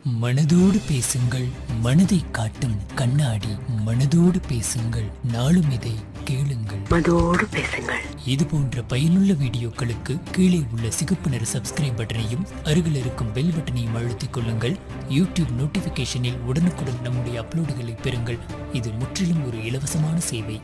மனதோடு பேசுங்கள் மனதை காட்டும் கண்ணாடி மனதோடு பேசுங்கள் நாளும் இதை கேளுங்கள் மனதோடு பேசுங்கள் இது போன்ற பயனுள்ள வீடியோக்களுக்கு கீழே உள்ள சிகப்பு நிற சப்ஸ்கிரைப் பட்டனையும் அருகில் இருக்கும் பெல் பட்டனையும் அழுத்திக் கொள்ளுங்கள் யூடியூப் நோட்டிபிகேஷனில் உடனுக்குடன் நம்முடைய அப்லோடுகளை பெறுங்கள் இது முற்றிலும் ஒரு இலவசமான சேவை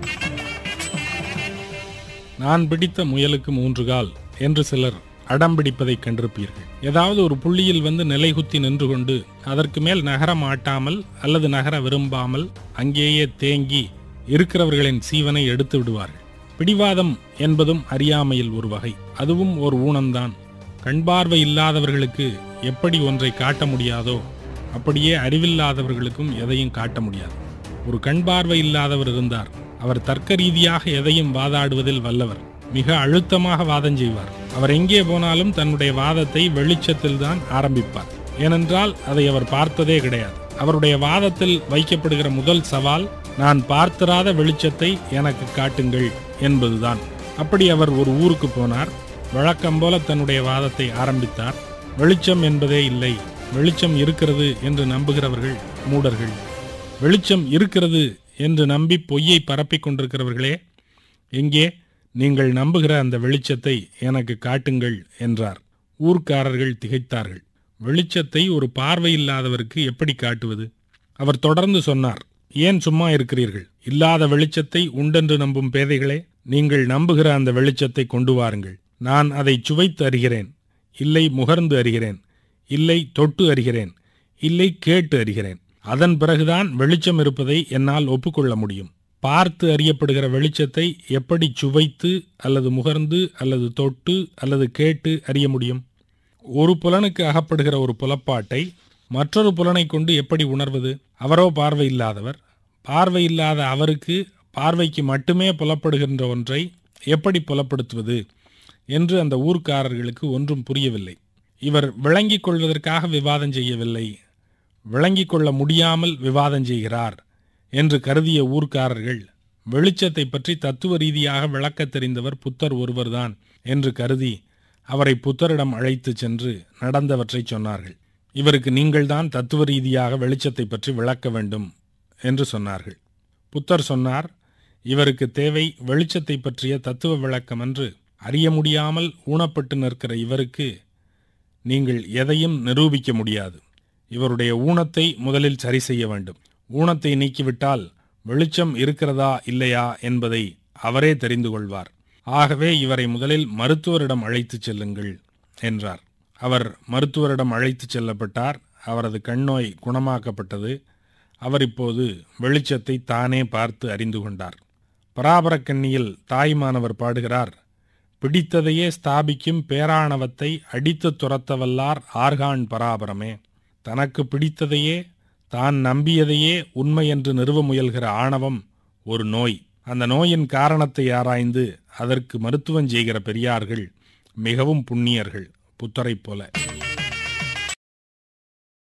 நான் பிடித்த முயலுக்கு மூன்று கால் என்று சிலர் அடம் பிடிப்பதைக் கண்டிருப்பீர்கள் ஏதாவது ஒரு புள்ளியில் வந்து நிலைகுத்தி நின்று கொண்டு அதற்கு மேல் நகர மாட்டாமல் அல்லது நகர விரும்பாமல் அங்கேயே தேங்கி இருக்கிறவர்களின் சீவனை எடுத்து விடுவார்கள் பிடிவாதம் என்பதும் அறியாமையில் ஒரு வகை அதுவும் ஒரு ஊனம்தான் கண்பார்வை இல்லாதவர்களுக்கு எப்படி ஒன்றை காட்ட முடியாதோ அப்படியே அறிவில்லாதவர்களுக்கும் எதையும் காட்ட முடியாது ஒரு கண் பார்வை இல்லாதவர் இருந்தார் அவர் தர்க்க ரீதியாக எதையும் வாதாடுவதில் வல்லவர் மிக அழுத்தமாக வாதம் செய்வார் அவர் எங்கே போனாலும் தன்னுடைய வாதத்தை வெளிச்சத்தில் தான் ஆரம்பிப்பார் ஏனென்றால் அதை அவர் பார்த்ததே கிடையாது அவருடைய வாதத்தில் வைக்கப்படுகிற முதல் சவால் நான் பார்த்திராத வெளிச்சத்தை எனக்கு காட்டுங்கள் என்பதுதான் அப்படி அவர் ஒரு ஊருக்கு போனார் வழக்கம் போல தன்னுடைய வாதத்தை ஆரம்பித்தார் வெளிச்சம் என்பதே இல்லை வெளிச்சம் இருக்கிறது என்று நம்புகிறவர்கள் மூடர்கள் வெளிச்சம் இருக்கிறது என்று நம்பி பொய்யை பரப்பிக் கொண்டிருக்கிறவர்களே எங்கே நீங்கள் நம்புகிற அந்த வெளிச்சத்தை எனக்கு காட்டுங்கள் என்றார் ஊர்க்காரர்கள் திகைத்தார்கள் வெளிச்சத்தை ஒரு பார்வையில்லாதவருக்கு எப்படி காட்டுவது அவர் தொடர்ந்து சொன்னார் ஏன் சும்மா இருக்கிறீர்கள் இல்லாத வெளிச்சத்தை உண்டென்று நம்பும் பேதைகளே நீங்கள் நம்புகிற அந்த வெளிச்சத்தை கொண்டு வாருங்கள் நான் அதை சுவைத்து அறிகிறேன் இல்லை முகர்ந்து அறிகிறேன் இல்லை தொட்டு அறிகிறேன் இல்லை கேட்டு அறிகிறேன் அதன் பிறகுதான் வெளிச்சம் இருப்பதை என்னால் ஒப்புக்கொள்ள முடியும் பார்த்து அறியப்படுகிற வெளிச்சத்தை எப்படி சுவைத்து அல்லது முகர்ந்து அல்லது தொட்டு அல்லது கேட்டு அறிய முடியும் ஒரு புலனுக்கு அகப்படுகிற ஒரு புலப்பாட்டை மற்றொரு புலனை கொண்டு எப்படி உணர்வது அவரோ பார்வை இல்லாதவர் பார்வை இல்லாத அவருக்கு பார்வைக்கு மட்டுமே புலப்படுகின்ற ஒன்றை எப்படி புலப்படுத்துவது என்று அந்த ஊர்க்காரர்களுக்கு ஒன்றும் புரியவில்லை இவர் விளங்கிக் கொள்வதற்காக விவாதம் செய்யவில்லை விளங்கிக் கொள்ள முடியாமல் விவாதம் செய்கிறார் என்று கருதிய ஊர்க்காரர்கள் வெளிச்சத்தை பற்றி தத்துவ ரீதியாக விளக்கத் தெரிந்தவர் புத்தர் ஒருவர்தான் என்று கருதி அவரை புத்தரிடம் அழைத்துச் சென்று நடந்தவற்றை சொன்னார்கள் இவருக்கு நீங்கள்தான் தத்துவ ரீதியாக வெளிச்சத்தை பற்றி விளக்க வேண்டும் என்று சொன்னார்கள் புத்தர் சொன்னார் இவருக்கு தேவை வெளிச்சத்தை பற்றிய தத்துவ விளக்கம் என்று அறிய முடியாமல் ஊனப்பட்டு நிற்கிற இவருக்கு நீங்கள் எதையும் நிரூபிக்க முடியாது இவருடைய ஊனத்தை முதலில் சரி செய்ய வேண்டும் ஊனத்தை நீக்கிவிட்டால் வெளிச்சம் இருக்கிறதா இல்லையா என்பதை அவரே தெரிந்து கொள்வார் ஆகவே இவரை முதலில் மருத்துவரிடம் அழைத்துச் செல்லுங்கள் என்றார் அவர் மருத்துவரிடம் அழைத்துச் செல்லப்பட்டார் அவரது கண்ணோய் குணமாக்கப்பட்டது அவர் இப்போது வெளிச்சத்தை தானே பார்த்து அறிந்து கொண்டார் பராபரக்கண்ணியில் தாய்மானவர் பாடுகிறார் பிடித்ததையே ஸ்தாபிக்கும் பேராணவத்தை அடித்து துரத்தவல்லார் ஆர்கான் பராபரமே தனக்கு பிடித்ததையே தான் நம்பியதையே உண்மை என்று நிறுவ முயல்கிற ஆணவம் ஒரு நோய் அந்த நோயின் காரணத்தை ஆராய்ந்து அதற்கு மருத்துவம் செய்கிற பெரியார்கள் மிகவும் புண்ணியர்கள் புத்தரைப் போல